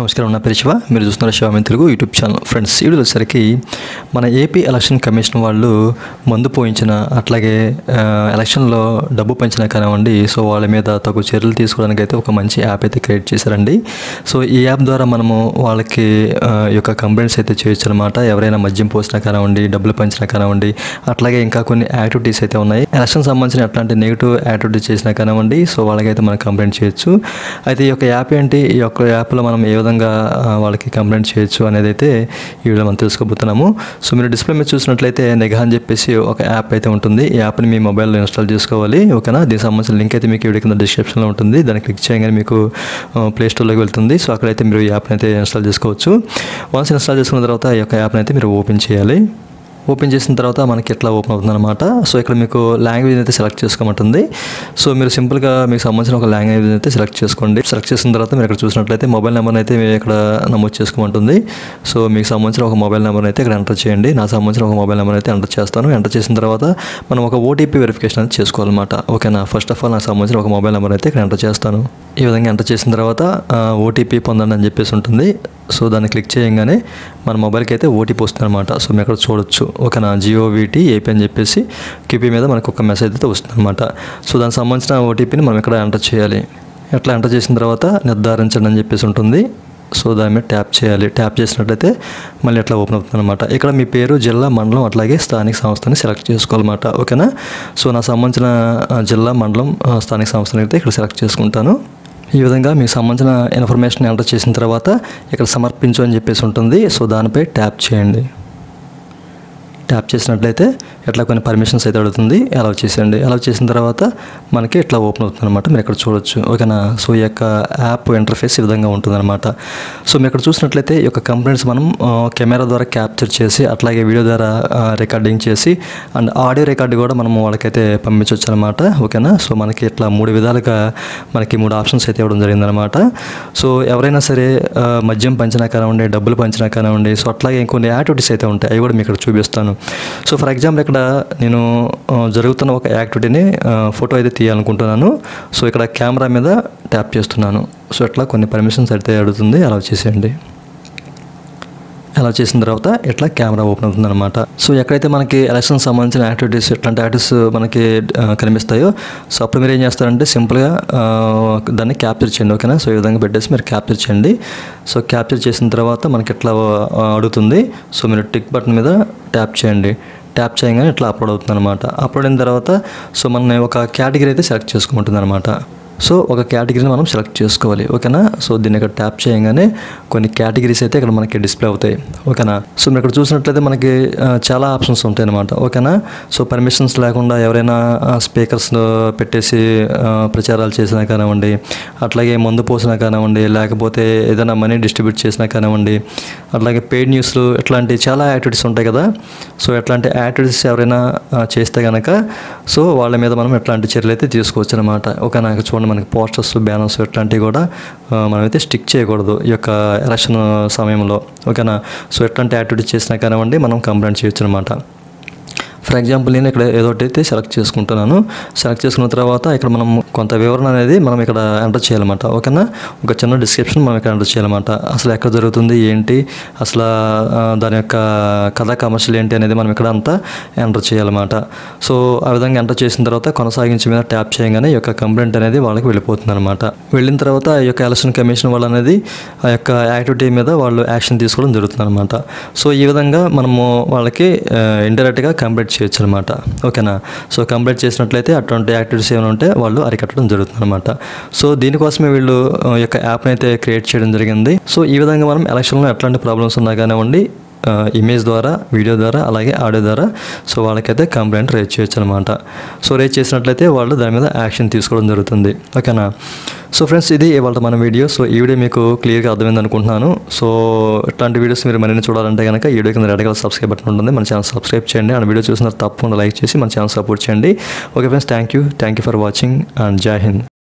నమస్కారం నా పేరు శివ మీరు చూస్తున్నారు శివ మీ తెలుగు యూట్యూబ్ ఛానల్ ఫ్రెండ్స్ ఈ వీడియోలో వచ్చేసరికి మన ఏపీ ఎలక్షన్ కమిషన్ వాళ్ళు మందు పోయించిన అట్లాగే ఆ, ఎలక్షన్లో డబ్బు పెంచిన కానివ్వండి సో వాళ్ళ మీద తగు చర్యలు తీసుకోవడానికి అయితే ఒక మంచి యాప్ అయితే క్రియేట్ చేశారండి సో ఈ యాప్ ద్వారా మనము వాళ్ళకి ఆ, ఈ యొక్క కంప్లైంట్స్ అయితే చేయొచ్చు అనమాట ఎవరైనా మద్యం పోసినా కానివ్వండి డబ్బులు పంచినా కానివ్వండి అట్లాగే ఇంకా కొన్ని యాక్టివిటీస్ అయితే ఉన్నాయి ఎలక్షన్ సంబంధించిన ఎట్లాంటి నెగిటివ్ యాక్టివిటీస్ చేసినా కానివ్వండి సో వాళ్ళకైతే మనం కంప్లైంట్ చేయొచ్చు అయితే ఈ యొక్క యాప్ ఏంటి ఈ యొక్క యాప్లో మనం ఏ విధంగా ఆ, వాళ్ళకి కంప్లైంట్ చేయొచ్చు అనేది అయితే ఈ వీడియో మనం తెలుసుకోబోతున్నాము సో మీరు డిస్ప్లే మీద చూసినట్లయితే నిఘా అని చెప్పేసి ఒక యాప్ అయితే ఉంటుంది ఈ యాప్ని మీ మొబైల్లో ఇన్స్టాల్ చేసుకోవాలి ఓకేనా దీనికి సంబంధించిన లింక్ అయితే మీకు వీడియో కింద డిస్క్రిప్షన్లో ఉంటుంది దాన్ని క్లిక్ చేయగానే మీకు ప్లే స్టోర్లోకి వెళ్తుంది సో అక్కడైతే మీరు ఈ యాప్ని అయితే ఇన్స్టాల్ చేసుకోవచ్చు వన్స్ ఇన్స్టాల్ చేసుకున్న తర్వాత ఈ యొక్క యాప్ని అయితే మీరు ఓపెన్ చేయాలి ఓపెన్ చేసిన తర్వాత మనకి ఎట్లా ఓపెన్ అవుతుంది అనమాట సో ఇక్కడ మీకు లాంగ్వేజ్ అయితే సెలెక్ట్ చేసుకోమంటుంది సో మీరు సింపుల్గా మీకు సంబంధించిన ఒక లాంగ్వేజ్ అయితే సెలెక్ట్ చేసుకోండి సెలెక్ట్ చేసిన తర్వాత మీరు ఇక్కడ చూసినట్లయితే మొబైల్ నెంబర్ అయితే మీరు ఇక్కడ నమోదు చేసుకోమంటుంది సో మీకు సంబంధించిన ఒక మొబైల్ నెంబర్ అయితే ఇక్కడ ఎంటర్ చేయండి నాకు సంబంధించిన ఒక మొబైల్ నెంబర్ అయితే ఎంటర్ చేస్తాను ఎంటర్ చేసిన తర్వాత మనం ఒక ఓటీపీ వెరిఫికేషన్ అయితే చేసుకోవాలన్నమాట ఓకేనా ఫస్ట్ ఆఫ్ ఆల్ నాకు సంబంధించిన ఒక మొబైల్ నెంబర్ అయితే ఇక్కడ ఎంటర్ చేస్తాను ఈ విధంగా ఎంటర్ చేసిన తర్వాత ఓటీపీ పొందండి అని చెప్పేసి ఉంటుంది సో దాన్ని క్లిక్ చేయగానే మన మొబైల్కి అయితే ఓటీపీ వస్తుంది అనమాట సో మీరు అక్కడ చూడొచ్చు ఓకేనా జియోవిటీ ఏపీ అని చెప్పేసి క్యూపీ మీద మనకు ఒక మెసేజ్ అయితే వస్తుంది అనమాట సో దానికి సంబంధించిన ఓటీపీని మనం ఇక్కడ ఎంటర్ చేయాలి ఎట్లా ఎంటర్ చేసిన తర్వాత నిర్ధారించండి అని చెప్పేసి ఉంటుంది సో దాని మీద ట్యాప్ చేయాలి ట్యాప్ చేసినట్లయితే మళ్ళీ ఎట్లా ఓపెన్ అవుతుంది అనమాట ఇక్కడ మీ పేరు జిల్లా మండలం అట్లాగే స్థానిక సంస్థని సెలెక్ట్ చేసుకోవాలన్నమాట ఓకేనా సో నాకు సంబంధించిన ఆ, జిల్లా మండలం ఆ, స్థానిక సంస్థని అయితే ఇక్కడ సెలెక్ట్ చేసుకుంటాను ఈ విధంగా మీకు సంబంధించిన ఇన్ఫర్మేషన్ ఎంటర్ చేసిన తర్వాత ఇక్కడ సమర్పించు అని చెప్పేసి ఉంటుంది సో దానిపై ట్యాప్ చేయండి ట్యాప్ చేసినట్లయితే ఇట్లా కొన్ని పర్మిషన్స్ అయితే అడుగుతుంది అలౌ చేసేయండి అలౌ చేసిన తర్వాత మనకి ఇట్లా ఓపెన్ అవుతుంది అనమాట మీరు ఇక్కడ చూడొచ్చు ఓకేనా సో ఈ యొక్క యాప్ ఇంటర్ఫేస్ ఈ విధంగా ఉంటుందన్నమాట సో మీరు ఇక్కడ చూసినట్లయితే ఈ యొక్క కంప్లైంట్స్ మనం ఆ, కెమెరా ద్వారా క్యాప్చర్ చేసి అట్లాగే వీడియో ద్వారా ఆ, రికార్డింగ్ చేసి అండ్ ఆడియో రికార్డు కూడా మనం వాళ్ళకైతే పంపించవచ్చు అనమాట ఓకేనా సో మనకి ఇట్లా మూడు విధాలుగా మనకి మూడు ఆప్షన్స్ అయితే ఇవ్వడం జరిగిందనమాట సో ఎవరైనా సరే ఆ, మద్యం పంచినా కానివ్వండి డబ్బులు పంచినా కానివ్వండి సో అట్లాగే ఇంకొన్ని యాక్టివిటీస్ అయితే ఉంటాయి అవి కూడా మీకు ఇక్కడ చూపిస్తాను సో ఫర్ ఎగ్జాంపుల్ ఇక్కడ నేను ఆ, జరుగుతున్న ఒక యాక్టివిటీని ఆ, ఫోటో అయితే తీయాలనుకుంటున్నాను సో ఇక్కడ కెమెరా మీద ట్యాప్ చేస్తున్నాను సో ఇట్లా కొన్ని పర్మిషన్స్ అయితే అడుగుతుంది అలా చేసేయండి అలా చేసిన తర్వాత ఇట్లా కెమెరా ఓపెన్ అవుతుంది అనమాట సో ఎక్కడైతే మనకి ఎలక్షన్ సంబంధించిన యాక్టివిటీస్ ఇట్లాంటి యాక్టివిటీస్ మనకి ఆ, కనిపిస్తాయో సో అప్పుడు మీరు ఏం చేస్తారంటే సింపుల్గా ఆ, దాన్ని క్యాప్చర్ చేయండి ఓకేనా సో ఈ విధంగా పెట్టేసి మీరు క్యాప్చర్ చేయండి సో క్యాప్చర్ చేసిన తర్వాత మనకి ఇట్లా ఆ, అడుగుతుంది సో మీరు టిక్ బటన్ మీద ట్యాప్ చేయండి ట్యాప్ చేయగానే ఇట్లా అప్లోడ్ అవుతుంది అనమాట అప్లోడ్ అయిన తర్వాత సో మన ఒక కేటగిరీ అయితే సెలెక్ట్ చేసుకుంటుంది అనమాట సో ఒక కేటగిరీని మనం సెలెక్ట్ చేసుకోవాలి ఓకేనా సో దీన్ని ఇక్కడ ట్యాప్ చేయగానే కొన్ని కేటగిరీస్ అయితే ఇక్కడ మనకి డిస్ప్లే అవుతాయి ఓకేనా సో మీరు ఇక్కడ చూసినట్లయితే మనకి ఆ, చాలా ఆప్షన్స్ ఉంటాయి అనమాట ఓకేనా సో పర్మిషన్స్ లేకుండా ఎవరైనా స్పీకర్స్ పెట్టేసి ఆ, ప్రచారాలు చేసినా కానివ్వండి అట్లాగే మందు పోసినా కానివ్వండి లేకపోతే ఏదైనా మనీ డిస్ట్రిబ్యూట్ చేసినా కానివ్వండి అట్లాగే పెయిడ్ న్యూస్లు ఇట్లాంటి చాలా యాక్టివిటీస్ ఉంటాయి కదా సో ఎట్లాంటి యాక్టివిటీస్ ఎవరైనా ఆ, చేస్తే కనుక సో వాళ్ళ మీద మనం ఎట్లాంటి చర్యలు అయితే తీసుకోవచ్చు అనమాట ఓకే నాకు చూడండి మనకి పోస్టర్స్ బ్యానర్స్ ఇట్లాంటివి కూడా ఆ, మనమైతే స్టిక్ చేయకూడదు ఈ యొక్క ఎలక్షన్ సమయంలో ఓకేనా సో ఎట్లాంటి యాక్టివిటీస్ చేసినా కానివ్వండి మనం కంప్లైంట్ చేయొచ్చు అనమాట ఫర్ ఎగ్జాంపుల్ నేను ఇక్కడ ఏదో ఒకటి అయితే సెలెక్ట్ చేసుకుంటున్నాను సెలెక్ట్ చేసుకున్న తర్వాత ఇక్కడ మనం కొంత వివరణ అనేది మనం ఇక్కడ ఎంటర్ చేయాలన్నమాట ఓకేనా ఒక చిన్న డిస్క్రిప్షన్ మనం ఇక్కడ ఎంటర్ చేయాలన్నమాట అసలు ఎక్కడ జరుగుతుంది ఏంటి అసలు ఆ, దాని యొక్క కథా కమర్షియల్ ఏంటి అనేది మనం ఇక్కడ అంతా ఎంటర్ చేయాలన్నమాట సో ఆ విధంగా ఎంటర్ చేసిన తర్వాత కొనసాగించి మీద ట్యాప్ చేయగానే ఈ యొక్క కంప్లైంట్ అనేది వాళ్ళకి వెళ్ళిపోతుంది అనమాట వెళ్ళిన తర్వాత ఈ యొక్క ఎలక్షన్ కమిషన్ వాళ్ళు అనేది ఆ యొక్క యాక్టివిటీ మీద వాళ్ళు యాక్షన్ తీసుకోవడం జరుగుతుంది అనమాట సో ఈ విధంగా మనము వాళ్ళకి ఇండైరెక్ట్గా కంప్లీట్ చేయొచ్చు అనమాట ఓకేనా సో కంప్లీట్ చేసినట్లయితే అటువంటి యాక్టివిటీస్ ఏమైనా ఉంటే వాళ్ళు అరికట్టడం జరుగుతుంది అనమాట సో దీనికోసమే వీళ్ళు ఆ, ఈ యొక్క యాప్ని అయితే క్రియేట్ చేయడం జరిగింది సో ఈ విధంగా మనం ఎలక్షన్లో ఎట్లాంటి ప్రాబ్లమ్స్ ఉన్నా కానివ్వండి ఆ, ఇమేజ్ ద్వారా వీడియో ద్వారా అలాగే ఆడియో ద్వారా సో వాళ్ళకైతే కంప్లైంట్ రేజ్ చేయొచ్చు అనమాట సో రేజ్ చేసినట్లయితే వాళ్ళు దాని మీద యాక్షన్ తీసుకోవడం జరుగుతుంది ఓకేనా సో ఫ్రెండ్స్ ఇది ఇవాళ మన వీడియో సో ఈ వీడియో మీకు క్లియర్గా అర్థమైంది అనుకుంటున్నాను సో ఇట్లాంటి వీడియోస్ మీరు మరిన్ని చూడాలంటే కనుక ఈ వీడియో కింద రెడ్ కలర్ సబ్స్క్రైబ్ బటన్ ఉంటుంది మన ఛానల్ సబ్స్క్రైబ్ చేయండి అండ్ వీడియో చూసిన తప్పకుండా లైక్ చేసి మన ఛానల్ సపోర్ట్ చేయండి okay friends thank you thank you for watching and Jai Hind